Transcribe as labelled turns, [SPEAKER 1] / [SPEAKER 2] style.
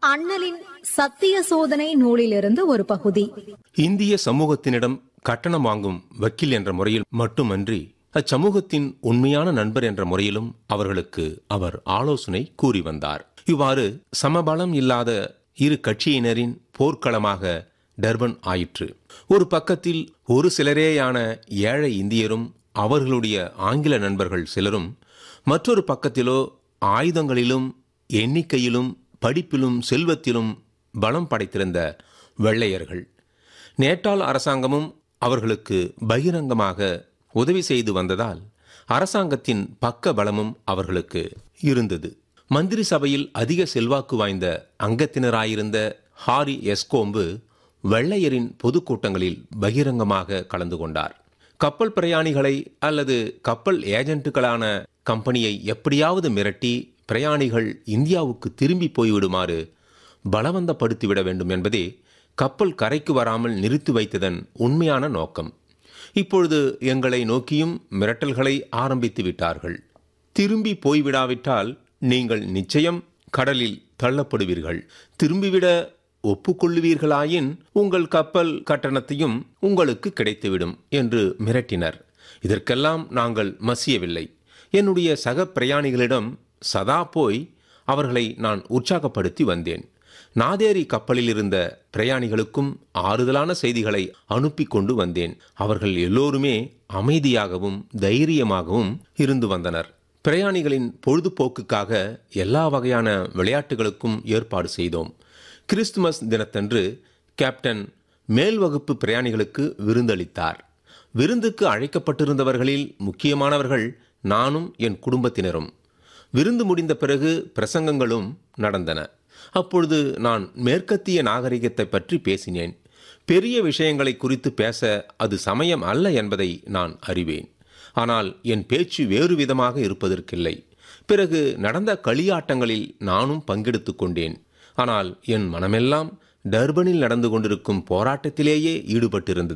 [SPEAKER 1] அண்ணலின் சத்திய சோதனை நூலிலிருந்து ஒரு பகுதி
[SPEAKER 2] இந்திய சமூகத்தினிடம் கட்டணம் வாங்கும் வக்கீல் என்ற முறையில் மட்டுமன்றி அச்சமூகத்தின் உண்மையான நண்பர் என்ற முறையிலும் அவர்களுக்கு அவர் ஆலோசனை கூறி வந்தார் இவ்வாறு சமபலம் இல்லாத இரு கட்சியினரின் போர்க்களமாக டர்பன் ஆயிற்று ஒரு பக்கத்தில் ஒரு சிலரேயான ஏழை இந்தியரும் அவர்களுடைய ஆங்கில நண்பர்கள் சிலரும் மற்றொரு பக்கத்திலோ ஆயுதங்களிலும் எண்ணிக்கையிலும் படிப்பிலும் செல்வத்திலும் பலம் படைத்திருந்த வெள்ளையர்கள் நேட்டால் அரசாங்கமும் அவர்களுக்கு பகிரங்கமாக உதவி செய்து வந்ததால் அரசாங்கத்தின் பக்க பலமும் அவர்களுக்கு இருந்தது மந்திரி சபையில் அதிக செல்வாக்கு வாய்ந்த அங்கத்தினராயிருந்த ஹாரி எஸ்கோம்பு வெள்ளையரின் பொதுக்கூட்டங்களில் பகிரங்கமாக கலந்து கொண்டார் கப்பல் பிரயாணிகளை அல்லது கப்பல் ஏஜென்ட்டுகளான கம்பெனியை எப்படியாவது மிரட்டி பிரயாணிகள் இந்தியாவுக்கு திரும்பி போய்விடுமாறு பலவந்தப்படுத்திவிட வேண்டும் என்பதே கப்பல் கரைக்கு வராமல் நிறுத்தி வைத்ததன் உண்மையான நோக்கம் இப்பொழுது எங்களை நோக்கியும் மிரட்டல்களை ஆரம்பித்து விட்டார்கள் திரும்பி போய்விடாவிட்டால் நீங்கள் நிச்சயம் கடலில் தள்ளப்படுவீர்கள் திரும்பிவிட ஒப்புக்கொள்ளுவீர்களாயின் உங்கள் கப்பல் கட்டணத்தையும் உங்களுக்கு கிடைத்துவிடும் என்று மிரட்டினர் இதற்கெல்லாம் நாங்கள் மசியவில்லை என்னுடைய சக பிரயாணிகளிடம் சதா போய் அவர்களை நான் உற்சாகப்படுத்தி வந்தேன் நாதேரி கப்பலில் இருந்த பிரயாணிகளுக்கும் ஆறுதலான செய்திகளை அனுப்பி கொண்டு வந்தேன் அவர்கள் எல்லோருமே அமைதியாகவும் தைரியமாகவும் இருந்து வந்தனர் பிரயாணிகளின் பொழுதுபோக்குக்காக எல்லா வகையான விளையாட்டுகளுக்கும் ஏற்பாடு செய்தோம் கிறிஸ்துமஸ் தினத்தன்று கேப்டன் மேல் வகுப்பு பிரயாணிகளுக்கு விருந்தளித்தார் விருந்துக்கு அழைக்கப்பட்டிருந்தவர்களில் முக்கியமானவர்கள் நானும் என் குடும்பத்தினரும் விருந்து முடிந்த பிறகு பிரசங்கங்களும் நடந்தன அப்பொழுது நான் மேற்கத்திய நாகரிகத்தை பற்றி பேசினேன் பெரிய விஷயங்களை குறித்து பேச அது சமயம் அல்ல என்பதை நான் அறிவேன் ஆனால் என் பேச்சு வேறு விதமாக இருப்பதற்கில்லை பிறகு நடந்த களியாட்டங்களில் நானும் பங்கெடுத்துக் கொண்டேன் ஆனால் என் மனமெல்லாம் டர்பனில் நடந்து கொண்டிருக்கும் போராட்டத்திலேயே ஈடுபட்டிருந்தது